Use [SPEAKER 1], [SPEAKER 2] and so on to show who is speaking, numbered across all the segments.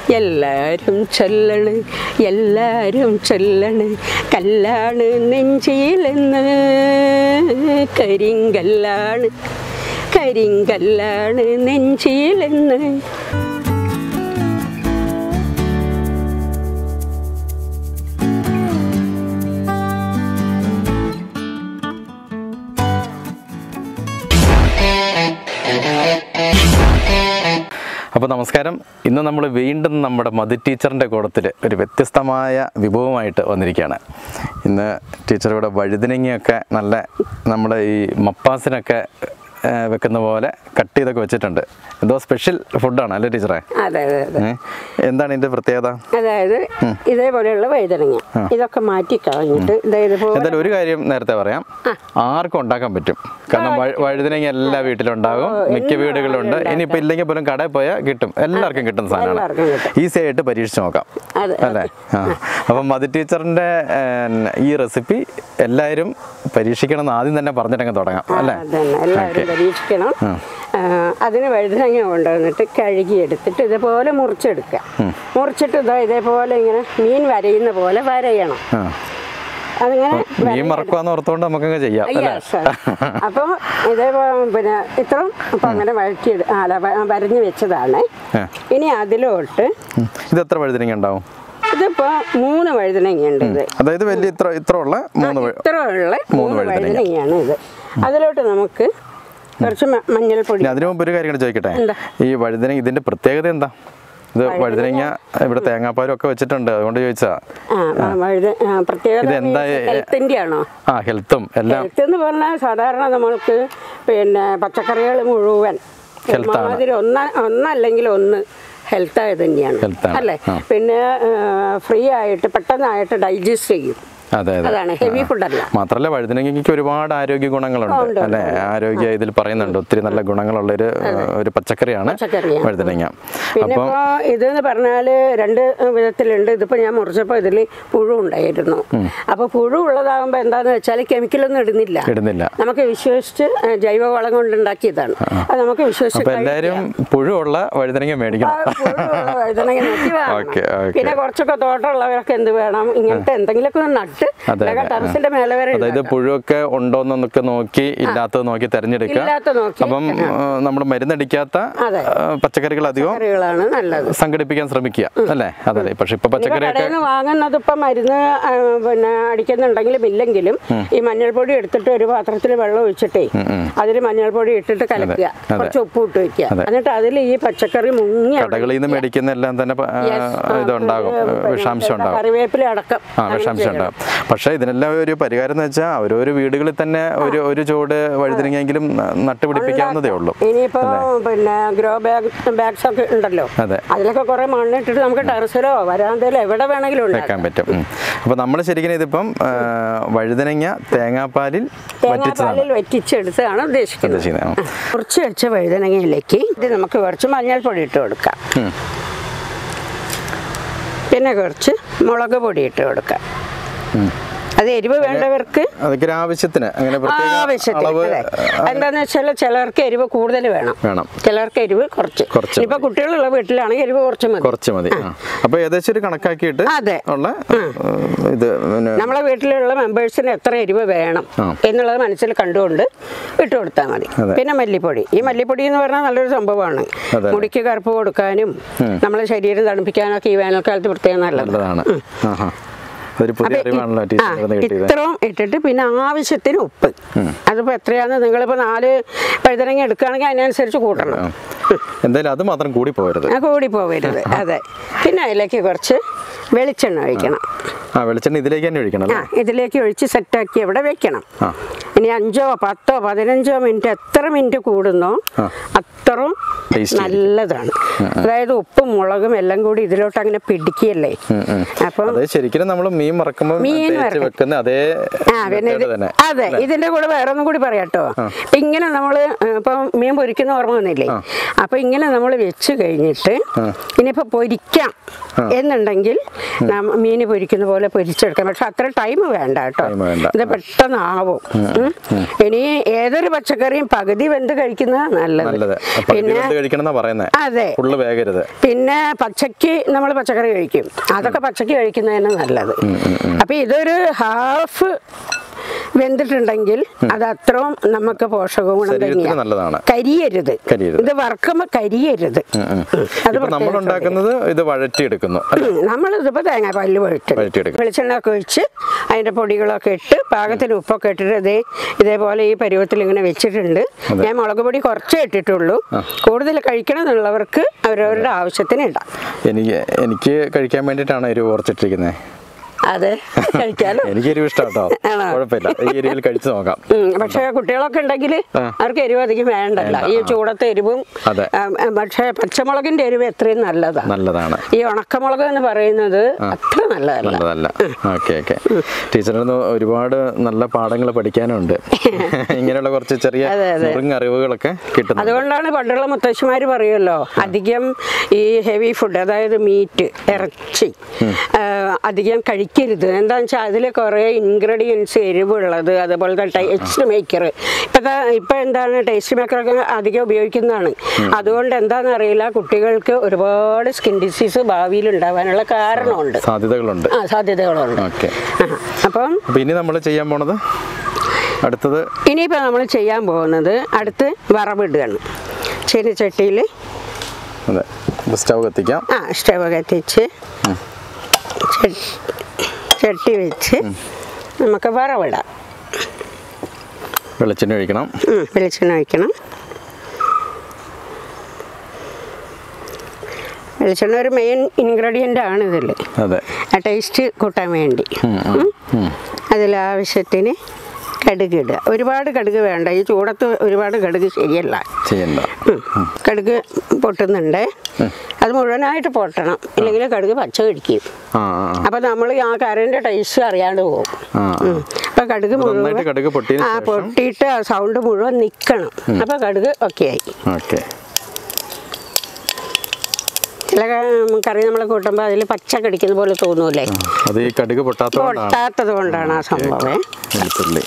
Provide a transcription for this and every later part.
[SPEAKER 1] എല്ലാരും ചൊല്ലണ് എല്ലാരും ചൊല്ലണ് കല്ലാണ് നെഞ്ചിലെന്ന് കരിങ്കല്ലാണ് കരിങ്കല്ലാണ് നെഞ്ചിലെന്ന്
[SPEAKER 2] അപ്പോൾ നമസ്കാരം ഇന്ന് നമ്മൾ വീണ്ടും നമ്മുടെ മധു ടീച്ചറിൻ്റെ കൂടത്തിൽ ഒരു വ്യത്യസ്തമായ വിഭവമായിട്ട് വന്നിരിക്കുകയാണ് ഇന്ന് ടീച്ചർ ഇവിടെ വഴുതനങ്ങയൊക്കെ നല്ല നമ്മുടെ ഈ മപ്പാസിനൊക്കെ ആ, വെക്കുന്ന പോലെ കട്ട് ചെയ്തൊക്കെ വെച്ചിട്ടുണ്ട് എന്തോ സ്പെഷ്യൽ ഫുഡാണ് അല്ലേ ടീച്ചറെ
[SPEAKER 1] അതെ അതെ അതെ
[SPEAKER 2] ഏ? എന്താണ് ഇതിൻ്റെ പ്രത്യേകത
[SPEAKER 1] അതായത് ഇതേപോലെയുള്ള വഴുതനങ്ങ ഇതൊക്കെ മാറ്റി കളഞ്ഞിട്ട് ഇതേപോലെ
[SPEAKER 2] എന്തായാലും ഒരു കാര്യം നേരത്തെ പറയാം ആർക്കും ഉണ്ടാക്കാൻ പറ്റും കാരണം വഴു- വഴുതനങ്ങ എല്ലാ വീട്ടിലും ഉണ്ടാകും മിക്ക വീടുകളിലുണ്ട് ഇനിയിപ്പോൾ ഇല്ലെങ്കിൽ പോലും കടയിൽ പോയാൽ കിട്ടും എല്ലാവർക്കും കിട്ടുന്ന സാധനമാണ്
[SPEAKER 1] എല്ലാവർക്കും കിട്ടും
[SPEAKER 2] ഈസി ആയിട്ട് പരീക്ഷിച്ച് നോക്കാം
[SPEAKER 1] അതെ
[SPEAKER 2] അല്ലേ ആ അപ്പം മധു ടീച്ചറിൻ്റെ ഈ റെസിപ്പി എല്ലാവരും പരീക്ഷിക്കണം എന്ന് ആദ്യം തന്നെ പറഞ്ഞിട്ടങ്ങ് തുടങ്ങാം അല്ലേ
[SPEAKER 1] അതന്നെ എല്ലാവരും പരീക്ഷിക്കണം ആ, അതിന് വഴുതനങ്ങ കൊണ്ടുവന്നിട്ട് കഴുകി എടുത്തിട്ട് ഇതേപോലെ മുറിച്ചെടുക്കുക മുറിച്ചിട്ട് ഇതാ ഇതേപോലെ ഇങ്ങനെ മീൻ വരയുന്ന പോലെ വരയണം
[SPEAKER 2] ആ
[SPEAKER 1] അതിങ്ങനെ
[SPEAKER 2] മീൻ മറക്കുവാന്ന് ഓർത്തുകൊണ്ട് നമുക്കങ്ങ് ചെയ്യാം അല്ലേ
[SPEAKER 1] അപ്പോൾ ഇതേപോലെ പിന്നെ ഇത്രയും അപ്പം അങ്ങനെ വഴറ്റി അല്ല വ- വരഞ്ഞ് വെച്ചതാണ്
[SPEAKER 2] ആ.
[SPEAKER 1] ഇനി അതിലോട്ട്
[SPEAKER 2] ഉം. ഇത് എത്ര വഴുതനങ്ങ ഉണ്ടാവും
[SPEAKER 1] ഇതിപ്പോൾ മൂന്ന് വഴുതനങ്ങയുണ്ട് ഇത്
[SPEAKER 2] അതായത് വലിയ ഇത്ര ഇത്ര ഉള്ള മൂന്ന് വഴു-
[SPEAKER 1] ഇത്ര ഉള്ള മൂന്ന് വഴുതനങ്ങയാണ് ഇത് അതിലോട്ട് നമുക്ക് കുറച്ച് മ- മഞ്ഞൾപ്പൊടി
[SPEAKER 2] ഇനി അതിനു മുമ്പ് ഒരു കാര്യം കൂടെ ചോദിക്കട്ടെ
[SPEAKER 1] എന്താ?
[SPEAKER 2] ഈ വഴുതനങ്ങ ഇതിന്റെ പ്രത്യേകത എന്താ ഇത് വഴുതനങ്ങ ഇവിടെ തേങ്ങാപ്പാലും ഒക്കെ വെച്ചിട്ടുണ്ട് അതുകൊണ്ട് ചോദിച്ചാ
[SPEAKER 1] ആ ആ, വഴുത ആ, പ്രത്യേകത
[SPEAKER 2] ഇത് എന്താ
[SPEAKER 1] ഹെൽത്തിൻ്റെ ആണോ
[SPEAKER 2] ആ ഹെൽത്തും എല്ലാം
[SPEAKER 1] ഹെൽത്ത് എന്ന് പറഞ്ഞാൽ സാധാരണ നമ്മൾക്ക് പിന്നെ പച്ചക്കറികൾ മുഴുവൻ
[SPEAKER 2] Health ആണ്.
[SPEAKER 1] ഒരുമാതിരി ഒന്ന ഒന്നല്ലെങ്കിൽ ഒന്ന് ഹെൽത്ത് ആയത് തന്നെയാണ്
[SPEAKER 2] Health ആണ്.
[SPEAKER 1] അല്ലേ
[SPEAKER 2] ആ.
[SPEAKER 1] പിന്നെ ഫ്രീ ആയിട്ട് പെട്ടെന്നായിട്ട് ഡൈജസ്റ്റ് ചെയ്യും
[SPEAKER 2] അതെ അതെ
[SPEAKER 1] അതാണ് ഹെവി ഫുഡല്ല
[SPEAKER 2] മാത്രല്ല വഴുതനങ്ങയ്ക്ക് ഒരുപാട് ആരോഗ്യ ഗുണങ്ങളുണ്ട് അല്ലെ ആരോഗ്യ ഇതിൽ പറയുന്നുണ്ട് ഒത്തിരി നല്ല ഗുണങ്ങളുള്ള ഒരു ഒരു പച്ചക്കറിയാണ്
[SPEAKER 1] പച്ചക്കറിയാണ്.
[SPEAKER 2] വഴുതനങ്ങ
[SPEAKER 1] പിന്നെ
[SPEAKER 2] അപ്പം
[SPEAKER 1] ഇപ്പോൾ ഇതെന്ന് പറഞ്ഞാൽ രണ്ട് വിധത്തിലുണ്ട് ഇതിപ്പോൾ ഞാൻ മുറിച്ചപ്പോൾ ഇതിൽ പുഴു ഉണ്ടായിരുന്നു അപ്പോൾ പുഴു ഉള്ളതാകുമ്പോൾ എന്താണെന്ന് വെച്ചാൽ കെമിക്കലൊന്നും ഇടുന്നില്ല
[SPEAKER 2] ഇടുന്നില്ല
[SPEAKER 1] നമുക്ക് വിശ്വസിച്ച് ഏഹ്, ജൈവവളം കൊണ്ടുണ്ടാക്കിയതാണ് അത് നമുക്ക് വിശ്വസിച്ച്
[SPEAKER 2] അപ്പൊ എല്ലാരും പുഴുവുള്ള വഴുതനങ്ങ മേടിക്കണം
[SPEAKER 1] ആ, പുഴുവുള്ള വഴുതനങ്ങ നോക്കി വാങ്ങണം.
[SPEAKER 2] Okay, okay.
[SPEAKER 1] പിന്നെ കുറച്ചൊക്കെ തോട്ടമുള്ളവരൊക്കെ എന്ത് വേണം ഇങ്ങനത്തെ എന്തെങ്കിലുമൊക്കെ ഒന്ന് നട്ട്
[SPEAKER 2] അതെ,
[SPEAKER 1] ഇതൊക്കെ
[SPEAKER 2] അതെ.
[SPEAKER 1] ടെറസിന്റെ മേലെ വരെ
[SPEAKER 2] അതായത്
[SPEAKER 1] ഉണ്ടാക്കാം.
[SPEAKER 2] പുഴുവൊക്കെ ഉണ്ടോന്നൊക്കെ നോക്കി ഇല്ലാത്തത് നോക്കി തെരഞ്ഞെടുക്കുക
[SPEAKER 1] ഇല്ലാത്ത നോക്കി
[SPEAKER 2] അപ്പം നമ്മൾ മരുന്നടിക്കാത്ത
[SPEAKER 1] അതെ.
[SPEAKER 2] ആ, പച്ചക്കറികൾ അധികം
[SPEAKER 1] കറികളാണ് നല്ലത്
[SPEAKER 2] സംഘടിപ്പിക്കാൻ ശ്രമിക്കുക അല്ലേ അതെ പക്ഷെ ഇപ്പൊ
[SPEAKER 1] ഇപ്പൊ
[SPEAKER 2] പച്ചക്കറിയൊക്കെ
[SPEAKER 1] കടയിൽ നിന്ന് വാങ്ങുന്നത് ഇപ്പൊ മരുന്ന് ആ, പിന്നെ അടിക്കുന്നുണ്ടെങ്കിലും ഇല്ലെങ്കിലും ഈ മഞ്ഞൾപ്പൊടി എടുത്തിട്ട് ഒരു പാത്രത്തിൽ വെള്ളം ഒഴിച്ചിട്ടേ അതിൽ മഞ്ഞൾപ്പൊടി ഇട്ടിട്ട് കലക്കുക
[SPEAKER 2] അതെ.
[SPEAKER 1] കുറച്ച് ഉപ്പ് ഇട്ട് വെക്കുക എന്നിട്ട് അതിൽ ഈ പച്ചക്കറി മുങ്ങി
[SPEAKER 2] കടകളിൽ നിന്ന് മേടിക്കുന്ന എല്ലാം തന്നെ പ- ആ, ഇതുണ്ടാകും വിഷാംശം ഉണ്ടാകും
[SPEAKER 1] കറിവേപ്പില അടക്കം
[SPEAKER 2] ആ വിഷാംശം ഉണ്ടാകും പക്ഷേ ഇതിനെല്ലാം ഒരു പരിഹാരം എന്ന് വെച്ചാൽ ഓരോരോ വീടുകളിൽ തന്നെ ഒരു ഒരു ചുവട് വഴുതനങ്ങെങ്കിലും നട്ടുപിടിപ്പിക്കാവുന്നതേ ഉള്ളൂ
[SPEAKER 1] ഇനിയിപ്പോ പിന്നെ ഗ്രോ ബാഗ് ബാഗ്സ് ഒക്കെ ഉണ്ടല്ലോ
[SPEAKER 2] അതെ
[SPEAKER 1] അതിലൊക്കെ കുറെ മണ്ണിട്ടിട്ട് നമുക്ക് ടെറസിലോ വരാന്തയിലോ എവിടെ വേണമെങ്കിലും ഉണ്ടാക്കാം
[SPEAKER 2] വെക്കാൻ പറ്റും ഉം. അപ്പൊ നമ്മൾ ശരിക്കും ഇതിപ്പം ആ, വഴുതനങ്ങ തേങ്ങാപ്പാലിൽ വറ്റിച്ചതാണ്
[SPEAKER 1] തേങ്ങാപ്പാലിൽ വറ്റിച്ചെടുത്താണ് ഉദ്ദേശിക്കുന്നത്
[SPEAKER 2] ഉദ്ദേശിക്കുന്നത് ആ.
[SPEAKER 1] കുറച്ച് വെച്ച വഴുതനങ്ങയിലേക്ക് ഇത് നമുക്ക് കുറച്ച് മഞ്ഞൾപ്പൊടി ഇട്ട് കൊടുക്കാം
[SPEAKER 2] ഉം.
[SPEAKER 1] പിന്നെ കുറച്ച് മുളക് പൊടി ഇട്ട് കൊടുക്കാം
[SPEAKER 2] ഉം.
[SPEAKER 1] അത് എരിവ് വേണ്ടവർക്ക്
[SPEAKER 2] അതൊക്കെ ഒരു ആവശ്യത്തിന് അങ്ങനെ പ്രത്യേക
[SPEAKER 1] ആവശ്യത്തിന്
[SPEAKER 2] അളവ്
[SPEAKER 1] അതെ എന്താന്ന് വെച്ചാൽ ചിലർക്ക് എരിവ് കൂടുതൽ വേണം
[SPEAKER 2] വേണം
[SPEAKER 1] ചിലർക്ക് എരിവ് കുറച്ച്
[SPEAKER 2] കുറച്ച്
[SPEAKER 1] ഇപ്പൊ കുട്ടികളുള്ള വീട്ടിലാണെങ്കിൽ എരിവ് കുറച്ച് മതി
[SPEAKER 2] കുറച്ച് മതി ആ. അപ്പൊ ഏകദേശം ഒരു കണക്കാക്കിയിട്ട്
[SPEAKER 1] അതെ.
[SPEAKER 2] ഉള്ള ആ, ഇത് പിന്നെ
[SPEAKER 1] നമ്മളെ വീട്ടിലുള്ള മെമ്പേഴ്സിന് എത്ര എരിവ് വേണം
[SPEAKER 2] ആ.
[SPEAKER 1] എന്നുള്ളത് മനസ്സിൽ കണ്ടുകൊണ്ട് ഇട്ട് കൊടുത്താൽ മതി
[SPEAKER 2] അതെ.
[SPEAKER 1] പിന്നെ മല്ലിപ്പൊടി ഈ മല്ലിപ്പൊടി എന്ന് പറഞ്ഞാൽ നല്ലൊരു സംഭവമാണ്
[SPEAKER 2] അതെ.
[SPEAKER 1] മുടിക്ക് കറുപ്പ് കൊടുക്കാനും നമ്മളെ ശരീരം തണുപ്പിക്കാനൊക്കെ ഈ വേനൽക്കാലത്ത് പ്രത്യേകം നല്ലതാണ്
[SPEAKER 2] നല്ലതാണ് ആഹാ അതൊരു പുതിയ
[SPEAKER 1] അപ്പൊ ഈ-
[SPEAKER 2] അറിവാണല്ലോ
[SPEAKER 1] ആ,
[SPEAKER 2] ടീച്ചർ കിട്ടിയത്
[SPEAKER 1] ഇത്രയും ഇട്ടിട്ട് പിന്നെ ആവശ്യത്തിന് ഉപ്പ് അതിപ്പോ എത്രയാന്ന് നിങ്ങളിപ്പോ നാല് പഴുതനങ്ങ എടുക്കുകയാണെങ്കിൽ അതിനനുസരിച്ച് കൂട്ടണം
[SPEAKER 2] ആ. എന്തായാലും അത് മാത്രം കൂടി പോകരുത്
[SPEAKER 1] ആ കൂടി പോവരുത് അതെ പിന്നെ അതിലേക്ക് കുറച്ച് വെളിച്ചെണ്ണ ഒഴിക്കണം
[SPEAKER 2] ആ വെളിച്ചെണ്ണ ഇതിലേക്ക് തന്നെ ഒഴിക്കണം
[SPEAKER 1] ആ
[SPEAKER 2] അല്ലേ
[SPEAKER 1] ഇതിലേക്ക് ഒഴിച്ച് സെറ്റാക്കി ഇവിടെ വെക്കണം
[SPEAKER 2] ആ
[SPEAKER 1] ഇനി അഞ്ചോ പത്തോ പതിനഞ്ചോ മിനിറ്റ് എത്ര മിനിറ്റ് കൂടുന്നോ
[SPEAKER 2] ആ.
[SPEAKER 1] അത്രയും
[SPEAKER 2] Tasty
[SPEAKER 1] നല്ലതാണ് അതായത് ഉപ്പും മുളകും എല്ലാം കൂടി ഇതിലോട്ട് അങ്ങനെ പിടിക്കുകയല്ലേ
[SPEAKER 2] ഉം, ഉം.
[SPEAKER 1] അപ്പം
[SPEAKER 2] അത് ശരിക്കും നമ്മൾ മീൻ മറക്കുമ്പോൾ
[SPEAKER 1] മീൻ
[SPEAKER 2] തേച്ച്
[SPEAKER 1] വറക്കും.
[SPEAKER 2] വെക്കുന്ന അതേ
[SPEAKER 1] ആ പിന്നെ ഇത്
[SPEAKER 2] method തന്നെ
[SPEAKER 1] അതെ ഇതിന്റെ കൂടെ വേറെ ഒന്നും കൂടി പറയാട്ടോ ഇപ്പൊ ഇങ്ങനെ നമ്മള് ഇപ്പം മീൻ പൊരിക്കുന്ന ഓർമ്മ വന്നില്ലേ അപ്പൊ ഇങ്ങനെ നമ്മൾ വെച്ച് കഴിഞ്ഞിട്ട് ഇനിയിപ്പോ പൊരിക്കാം എന്നുണ്ടെങ്കിൽ മീൻ പൊരിക്കുന്ന പോലെ പൊരിച്ചെടുക്കാം പക്ഷെ അത്ര ടൈം വേണ്ട കേട്ടോ
[SPEAKER 2] Time വേണ്ട.
[SPEAKER 1] ഇത് പെട്ടെന്ന് ആവും ഉം. ഇനി ഏതൊരു പച്ചക്കറിയും പകുതി വെന്ത് കഴിക്കുന്നതാണ് നല്ലത്
[SPEAKER 2] നല്ലത് അപ്പൊ ഇത് എന്ത് കഴിക്കണം എന്നാ പറയുന്നത്
[SPEAKER 1] അതെ
[SPEAKER 2] ഫുള്ള് വേഗരുത്
[SPEAKER 1] പിന്നെ പച്ചക്ക് നമ്മൾ പച്ചക്കറി കഴിക്കും അതൊക്കെ പച്ചക്ക് കഴിക്കുന്നതിന് നല്ലത് അപ്പൊ ഇതൊരു ഹാഫ് വെന്തിട്ടുണ്ടെങ്കിൽ അത് അത്രയും നമുക്ക് പോഷക ഗുണം
[SPEAKER 2] ശരീരത്തിന്
[SPEAKER 1] തന്നെയാണ്
[SPEAKER 2] നല്ലതാണ്
[SPEAKER 1] കരിയരുത്
[SPEAKER 2] കരിയരുത്.
[SPEAKER 1] ഇത് വറക്കുമ്പോ കരിയരുത് ഉം. അത്
[SPEAKER 2] ഇപ്പൊ നമ്മൾ ഉണ്ടാക്കുന്നത് ഇത് വഴറ്റിയെടുക്കുന്നു
[SPEAKER 1] നമ്മൾ ഇതിപ്പോ തേങ്ങാപ്പാലിൽ വഴിട്ട്
[SPEAKER 2] വഴറ്റിയെടുക്കും.
[SPEAKER 1] വെളിച്ചെണ്ണ ഒക്കെ ഒഴിച്ച് അതിന്റെ പൊടികളൊക്കെ ഇട്ട് പാകത്തിന് ഉപ്പൊക്കെ ഇട്ടിട്ട് ഇതേ ഇതേപോലെ ഈ പരുവത്തിൽ ഇങ്ങനെ വെച്ചിട്ടുണ്ട് ഞാൻ മുളക് പൊടി കുറച്ചേ ഇട്ടിട്ടുള്ളൂ കൂടുതൽ കഴിക്കണം എന്നുള്ളവർക്ക് അവരവരുടെ ആവശ്യത്തിന് ഇടാം
[SPEAKER 2] എനിക്ക് എനിക്ക് കഴിക്കാൻ വേണ്ടിയിട്ടാണ് എരിവ് കുറച്ചിട്ടിരിക്കുന്നത്
[SPEAKER 1] അതെ കഴിക്കാലോ
[SPEAKER 2] എനിക്ക് എരിവ് ഇഷ്ടം കേട്ടോ
[SPEAKER 1] ആണോ?
[SPEAKER 2] കുഴപ്പമില്ല ഈ എരിവിൽ കഴിച്ചു നോക്കാം
[SPEAKER 1] ഉം, പക്ഷേ കുട്ടികളൊക്കെ ഉണ്ടെങ്കിൽ അവർക്ക് എരിവ് അധികം വേണ്ടല്ല ഈ ചൂടത്തെ എരിവും
[SPEAKER 2] അതെ.
[SPEAKER 1] ആ, ആ, പക്ഷേ പച്ചമുളകിന്റെ എരിവ് എത്രയും നല്ലതാണ്
[SPEAKER 2] നല്ലതാണ്
[SPEAKER 1] ഈ ഉണക്കമുളക് എന്ന് പറയുന്നത് അത്ര നല്ലതല്ല
[SPEAKER 2] നല്ലതല്ല ഓക്കെ ഓക്കെ ടീച്ചറിൽ നിന്ന് ഒരുപാട് നല്ല പാഠങ്ങൾ പഠിക്കാനുണ്ട് ഇങ്ങനെയുള്ള കുറച്ച് ചെറിയ
[SPEAKER 1] അതെ, അതെ.
[SPEAKER 2] നുറുങ്ങ് അറിവുകളൊക്കെ കിട്ടുന്നു
[SPEAKER 1] അതുകൊണ്ടാണ് പണ്ടുള്ള മുത്തശ്ശിമാർ പറയുമല്ലോ അധികം ഈ ഹെവി ഫുഡ് അതായത് മീറ്റ് ഇറച്ചി ആ, അധികം കഴിക്കരുത് എന്താണെന്ന് വെച്ചാൽ അതിൽ കുറേ ഇൻഗ്രീഡിയൻസ് എരിവുള്ളത് അതുപോലത്തെ ടേസ്റ്റ് മേക്കർ ഇപ്പോഴത്തെ ഇപ്പം എന്താണ് ടേസ്റ്റ് മേക്കറൊക്കെ അധികം ഉപയോഗിക്കുന്നതാണ് അതുകൊണ്ട് എന്താണെന്ന് അറിയില്ല കുട്ടികൾക്ക് ഒരുപാട് സ്കിൻ ഡിസീസ് ഭാവിയിൽ ഉണ്ടാവാനുള്ള കാരണമുണ്ട്
[SPEAKER 2] സാധ്യതകളുണ്ട്
[SPEAKER 1] ആ സാധ്യതകളുണ്ട്
[SPEAKER 2] ഓക്കെ
[SPEAKER 1] ആ, അപ്പം
[SPEAKER 2] അപ്പൊ ഇനി നമ്മൾ ചെയ്യാൻ പോണത് അടുത്തത്
[SPEAKER 1] ഇനിയിപ്പോൾ നമ്മൾ ചെയ്യാൻ പോകുന്നത് അടുത്ത് വറവിടുകയാണ് ചീനച്ചട്ടിയിൽ
[SPEAKER 2] അതെ സ്റ്റവ് കത്തിക്കാം
[SPEAKER 1] ആ സ്റ്റവ് കത്തിച്ച് ചട്ടി- ചട്ടി വെച്ച് നമുക്ക് വറവിടാം
[SPEAKER 2] വെളിച്ചെണ്ണ ഒഴിക്കണം
[SPEAKER 1] ഉം, വെളിച്ചെണ്ണ ഒഴിക്കണം വെളിച്ചെണ്ണ ഒരു മെയിൻ ഇൻഗ്രീഡിയൻ്റ് ആണ് ഇതിൽ
[SPEAKER 2] അതെ
[SPEAKER 1] ആ ടേസ്റ്റ് കൂട്ടാൻ വേണ്ടി അതിലാവശ്യത്തിന് കടുക് ഇടുക ഒരുപാട് കടുക് വേണ്ട ഈ ചൂടത്ത് ഒരുപാട് കടുക് ശരിയല്ല
[SPEAKER 2] ചെയ്യണ്ട
[SPEAKER 1] ഉം. കടുക് പൊട്ടുന്നുണ്ട് അത് മുഴുവനായിട്ട് പൊട്ടണം ഇല്ലെങ്കിൽ കടുക് പച്ച കടിക്കും
[SPEAKER 2] ആ ആ, ആ.
[SPEAKER 1] അപ്പൊ നമ്മൾ ആ കറിന്റെ ടേസ്റ്റ് അറിയാണ്ട് പോകും
[SPEAKER 2] ആ
[SPEAKER 1] ഉം. അപ്പൊ കടുക്
[SPEAKER 2] നന്നായിട്ട്
[SPEAKER 1] മുഴുവൻ
[SPEAKER 2] കടുക് പൊട്ടിയതിന്
[SPEAKER 1] ആ
[SPEAKER 2] ശേഷം
[SPEAKER 1] പൊട്ടിയിട്ട് ആ സൗണ്ട് മുഴുവൻ നിൽക്കണം അപ്പൊ കടുക് ഒക്കെ ആയി
[SPEAKER 2] ഓക്കെ
[SPEAKER 1] ചില ക- കറി നമ്മൾ കൂട്ടുമ്പോൾ അതിൽ പച്ച കടിക്കുന്ന പോലെ തോന്നൂലേ
[SPEAKER 2] അത് ഈ കടുക് പൊട്ടാത്തതുകൊണ്ടാണ്
[SPEAKER 1] പൊട്ടാത്തത് കൊണ്ടാണ് ആ സംഭവം
[SPEAKER 2] വെളുത്തുള്ളി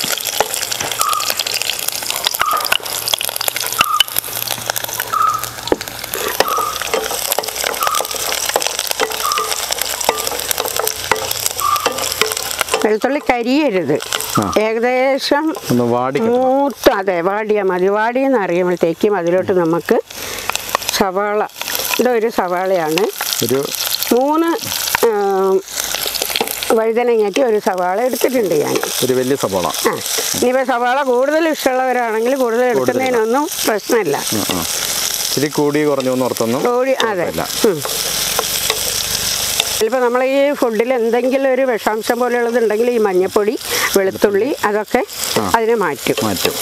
[SPEAKER 1] വെളുത്തുള്ളി കരിയരുത് ഏകദേശം
[SPEAKER 2] ഒന്ന് വാടി
[SPEAKER 1] മൂത്ത് അതെ വാടിയാൽ മതി വാടിയെന്ന് അറിയുമ്പോഴത്തേക്കും അതിലോട്ട് നമുക്ക് സവാള ഇതൊരു സവാളയാണ്
[SPEAKER 2] ഒരു
[SPEAKER 1] മൂന്ന് ആം, വഴുതനങ്ങയ്ക്ക് ഒരു സവാള എടുത്തിട്ടുണ്ട് ഞാൻ
[SPEAKER 2] ഒരു വലിയ സവാള
[SPEAKER 1] ആ ഇനിയിപ്പോൾ സവാള കൂടുതൽ ഇഷ്ടമുള്ളവരാണെങ്കിൽ കൂടുതൽ എടുക്കുന്നതിനൊന്നും പ്രശ്നമില്ല
[SPEAKER 2] ആ, ആ. ഇച്ചിരി കൂടി കുറഞ്ഞു എന്ന് ഓർത്തൊന്നും
[SPEAKER 1] കോഴി അതെ
[SPEAKER 2] കുഴപ്പമില്ല.
[SPEAKER 1] ചിലപ്പോൾ നമ്മൾ ഈ ഫുഡിൽ എന്തെങ്കിലും ഒരു വിഷാംശം പോലെയുള്ളത് ഉണ്ടെങ്കിൽ ഈ മഞ്ഞപ്പൊടി വെളുത്തുള്ളി അതൊക്കെ അതിനെ മാറ്റും
[SPEAKER 2] മാറ്റും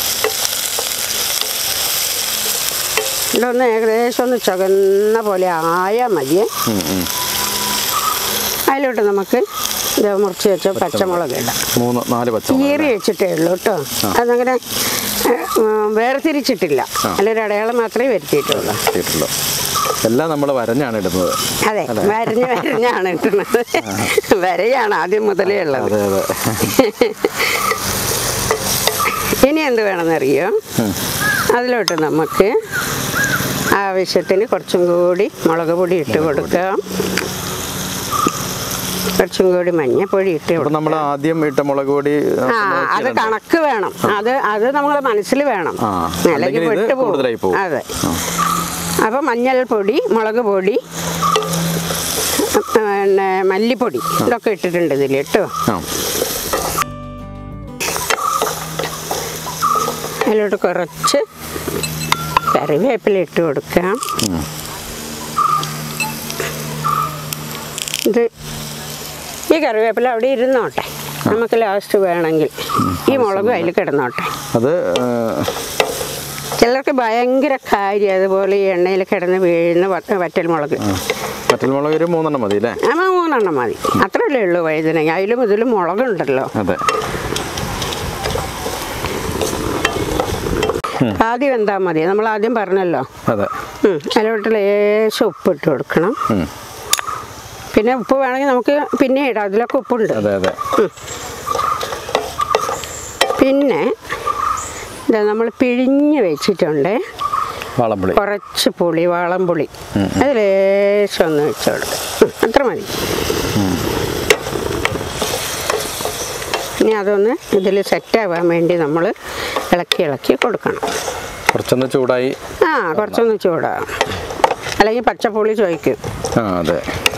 [SPEAKER 1] ഇതൊന്ന് ഏകദേശം ഒന്ന് ചുവന്ന പോലെ ആയാൽ മതിയേ
[SPEAKER 2] ഉം, ഉം.
[SPEAKER 1] അതിലോട്ട് നമുക്ക് ഇത് മുറിച്ച് വെച്ച പച്ചമുളക് ഇടാം
[SPEAKER 2] മൂന്ന് നാല് പച്ചമുളക്
[SPEAKER 1] കീറി വെച്ചിട്ടേ ഉള്ളൂ കേട്ടോ അതങ്ങനെ ഏഹ്, ഉം, വേർതിരിച്ചിട്ടില്ല അതിലൊരു അടയാളം മാത്രമേ വരുത്തിയിട്ടുള്ളൂ
[SPEAKER 2] ഇട്ടിട്ടുള്ളൂ എല്ലാം നമ്മൾ വരഞ്ഞാണ് ഇടുന്നത്
[SPEAKER 1] അതെ വരഞ്ഞ് വരഞ്ഞാണ് ഇട്ടുന്നത് വരയാണ് ആദ്യം മുതലേ ഉള്ളത്
[SPEAKER 2] അതെ അതെ
[SPEAKER 1] ഇനി എന്ത് വേണമെന്നറിയോ അതിലോട്ട് നമുക്ക് ആവശ്യത്തിന് കുറച്ചും കൂടി മുളക് പൊടി ഇട്ട് കൊടുക്കാം കുറച്ചും കൂടി മഞ്ഞപ്പൊടി ഇട്ട്
[SPEAKER 2] അപ്പൊ നമ്മൾ ആദ്യം ഇട്ട മുളക് പൊടി
[SPEAKER 1] ആ അത് കണക്ക് വേണം അത് അത് നമ്മളെ മനസ്സിൽ വേണം
[SPEAKER 2] ആ,
[SPEAKER 1] അല്ലെങ്കിൽ
[SPEAKER 2] അല്ലെങ്കിൽ ഇത്
[SPEAKER 1] വിട്ടുപോകും.
[SPEAKER 2] കൂടുതലായി പോകും.
[SPEAKER 1] അതെ അപ്പോൾ മഞ്ഞൾപ്പൊടി മുളക് പൊടി പിന്നെ മല്ലിപ്പൊടി ഇതൊക്കെ ഇട്ടിട്ടുണ്ട് ഇതിൽ കേട്ടോ
[SPEAKER 2] ആ
[SPEAKER 1] അതിലോട്ട് കുറച്ച് കറിവേപ്പില ഇട്ട് കൊടുക്കാം ഇത് ഈ കറിവേപ്പില അവിടെ ഇരുന്നോട്ടെ നമുക്ക് ലാസ്റ്റ് വേണമെങ്കിൽ ഈ മുളക് അതിൽ കിടന്നോട്ടെ
[SPEAKER 2] അത് ആ,
[SPEAKER 1] ചിലർക്ക് ഭയങ്കര കാര്യം അതുപോലെ ഈ എണ്ണയിൽ കിടന്ന് വീഴുന്ന വ- വറ്റൽ മുളക്
[SPEAKER 2] വറ്റൽമുളക് ഒരു മൂന്നെണ്ണം മതി അല്ലേ
[SPEAKER 1] ആ മൂന്നെണ്ണം മതി അത്രയല്ലേ ഉള്ളൂ വഴുതനങ്ങ അതിലും ഇതിലും മുളകുണ്ടല്ലോ
[SPEAKER 2] അതെ
[SPEAKER 1] ആദ്യം എന്താ മതി നമ്മൾ ആദ്യം പറഞ്ഞല്ലോ
[SPEAKER 2] അതെ
[SPEAKER 1] ഉം, അതിലോട്ട് ലേശം ഉപ്പിട്ട് കൊടുക്കണം
[SPEAKER 2] ഉം.
[SPEAKER 1] പിന്നെ ഉപ്പ് വേണമെങ്കിൽ നമുക്ക് പിന്നെ ഇടാം അതിലൊക്കെ ഉപ്പുണ്ട്
[SPEAKER 2] അതെ അതെ
[SPEAKER 1] പിന്നെ ഇതാ നമ്മൾ പിഴിഞ്ഞ് വെച്ചിട്ടുണ്ട്
[SPEAKER 2] വാളംപുളി
[SPEAKER 1] കുറച്ച് പുളി വാളംപുളി അത് ലേശം ഒന്ന് വെച്ച് കൊടുക്കും ഉം, അത്ര മതി ഇനി അതൊന്ന് ഇതിൽ സെറ്റാവാൻ വേണ്ടി നമ്മൾ ഇളക്കി ഇളക്കി കൊടുക്കണം
[SPEAKER 2] കുറച്ചൊന്ന് ചൂടായി
[SPEAKER 1] ആ കുറച്ചൊന്ന് ചൂടാവും അല്ലെങ്കിൽ പച്ചപ്പുളി ചോദിക്കും
[SPEAKER 2] ആ അതെ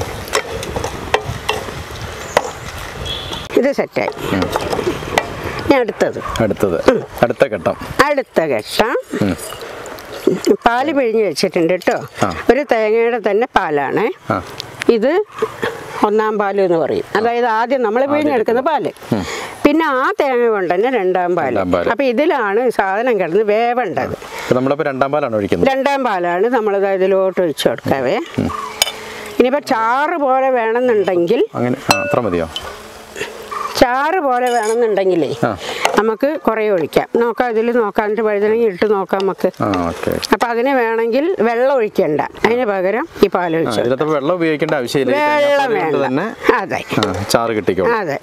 [SPEAKER 1] ഇത് സെറ്റായി ഇനി അടുത്തത്
[SPEAKER 2] അടുത്തത് അടുത്ത ഘട്ടം
[SPEAKER 1] അടുത്ത ഘട്ടം പാല് പിഴിഞ്ഞ് വെച്ചിട്ടുണ്ട് കേട്ടോ
[SPEAKER 2] ആ.
[SPEAKER 1] ഒരു തേങ്ങയുടെ തന്നെ പാലാണ്
[SPEAKER 2] ആ
[SPEAKER 1] ഇത് ഒന്നാം പാല് എന്ന് പറയും അതായത് ആദ്യം നമ്മൾ പിഴിഞ്ഞെടുക്കുന്ന പാല് പിന്നെ ആ തേങ്ങ കൊണ്ട് തന്നെ രണ്ടാം പാല്
[SPEAKER 2] രണ്ടാം പാല്.
[SPEAKER 1] അപ്പൊ ഇതിലാണ് ഈ സാധനം കിടന്ന് വേവേണ്ടത്
[SPEAKER 2] ഇപ്പൊ നമ്മളിപ്പോ രണ്ടാം പാലാണ് ഒഴിക്കുന്നത്
[SPEAKER 1] രണ്ടാം പാലാണ് നമ്മളിത് ഇതിലോട്ട് ഒഴിച്ചു കൊടുക്കാവേ ഇനിയിപ്പോൾ ചാറ് പോലെ വേണമെന്നുണ്ടെങ്കിൽ
[SPEAKER 2] അങ്ങനെ ആ അത്ര മതിയോ
[SPEAKER 1] ചാറ് പോലെ വേണമെന്നുണ്ടെങ്കിലേ
[SPEAKER 2] ആ.
[SPEAKER 1] നമുക്ക് കുറേ ഒഴിക്കാം നോക്കാം ഇതിൽ നോക്കാം എന്നിട്ട് വഴുതനങ്ങ ഇട്ട് നോക്കാം നമുക്ക്
[SPEAKER 2] ആ ഓക്കെ
[SPEAKER 1] അപ്പം അതിന് വേണമെങ്കിൽ വെള്ളം ഒഴിക്കണ്ട അതിന് പകരം ഈ പാൽ ഒഴിച്ചു
[SPEAKER 2] ഇതിനകത്ത് വെള്ളം ഉപയോഗിക്കേണ്ട ആവശ്യമില്ല ഈ
[SPEAKER 1] വെള്ളം
[SPEAKER 2] തേങ്ങാപ്പാല് കൊണ്ട്
[SPEAKER 1] വേണ്ട
[SPEAKER 2] തന്നെ
[SPEAKER 1] അതെ
[SPEAKER 2] ആ, ചാറ് കിട്ടിക്കോളും
[SPEAKER 1] അതെ